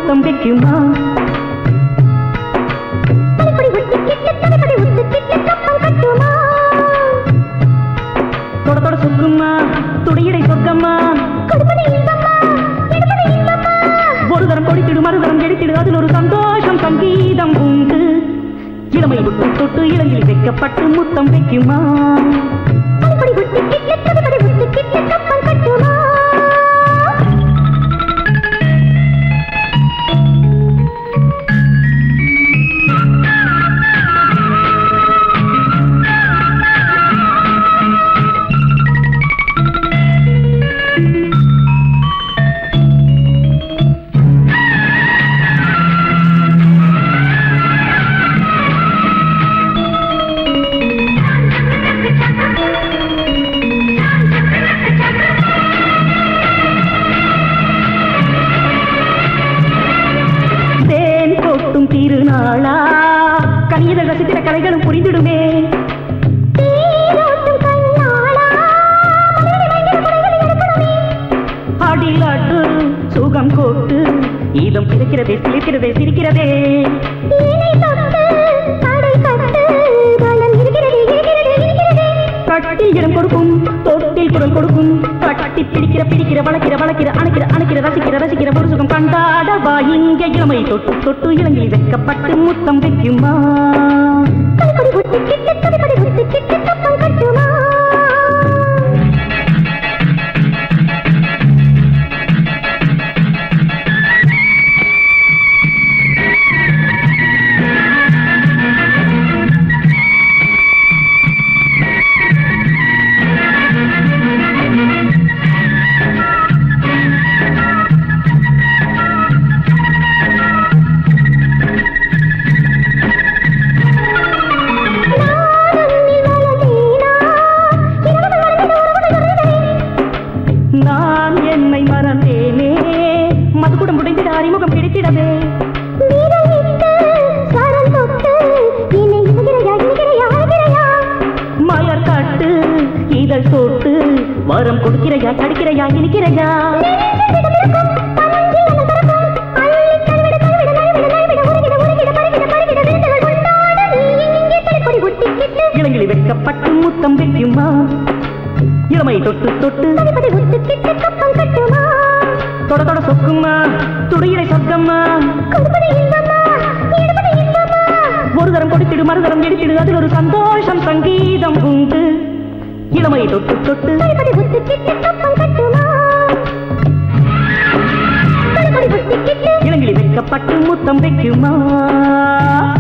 முத்தம் வைக்குமா தனிப்படி ஒட்டிக்கிட்டு தனிப்படி ஒத்துக்கிட்டு கப்பம் கட்டுமா தொட தொட சொக்குமா துடையடை சொக்கம்மா கொடுப்பது இன்பமா எடுப்பது இன்பமா ஒரு தரம் கொடித்திடு மறுதரம் எடுத்திடு அதில் ஒரு சந்தோஷம் சங்கீதம் உண்டு இளமை விட்டு தொட்டு இளங்கில் வைக்கப்பட்டு முத்தம் வைக்குமா தனிப்படி ஒட்டிக்கிட்டு தனிப்படி ஒத்துக்கிட்டு கப்பம் கட்டுமா தேன் கொட்டும் திருநாளா கனியதழ் ரசித்திர கலைகளும் புரிந்திடுமே தேரோட்டும் கண்ணாளா மலரடி மஞ்சள் குடைகள் எடுக்கணுமே அடிலாட்டு சுகம் கொட்டு ஈதம் பிறக்கிறதே சிலிர்க்கிறதே சிரிக்கிறதே ஏனை தொட்டு கடை கட்டு பலம் இருக்கிறது இருக்கிறது இருக்கிறது கட்டில் இடம் கொடுக்கும் தொட்டில் குரல் கொடுக்கும் கட்டி பிடிக்கிற பிடிக்கிற வளக்கிற வளக்கிற அணைக்கிற அணைக்கிற ரசிக்கிற ரசிக்கிற ஒரு சுகம் கண்டாட வா இங்க இளமை தொட்டு தொட்டு இளங்கில் வைக்கப்பட்டு முத்தம் வைக்குமா தனிப்படி ஒட்டிக்கிட்டு தனிப்படி ஒத்துக்கிட்டு கப்பம் கட்டுமா நான் என்னை மறந்தேனே மதுக்குடம் உடைந்திட அறிமுகம் கிடைத்திடவே மலர் காட்டு இதழ் தொட்டு வரம் கொடுக்கிறையா தடுக்கிறையா இனிக்கிறையா இளங்கிலி வைக்கப்பட்டு முத்தம் வைக்குமா இளமை தொட்டு தொட்டு தொட தொட சொக்குமா துடையிலை சொக்கம்மா ஒரு தரம் கொடுத்திடு மறுதரம் எடுத்திடு அதில் ஒரு சந்தோஷம் சங்கீதம் உண்டு இளமை தொட்டு தொட்டு இளங்கிலி வைக்கப்பட்டு முத்தம் வைக்குமா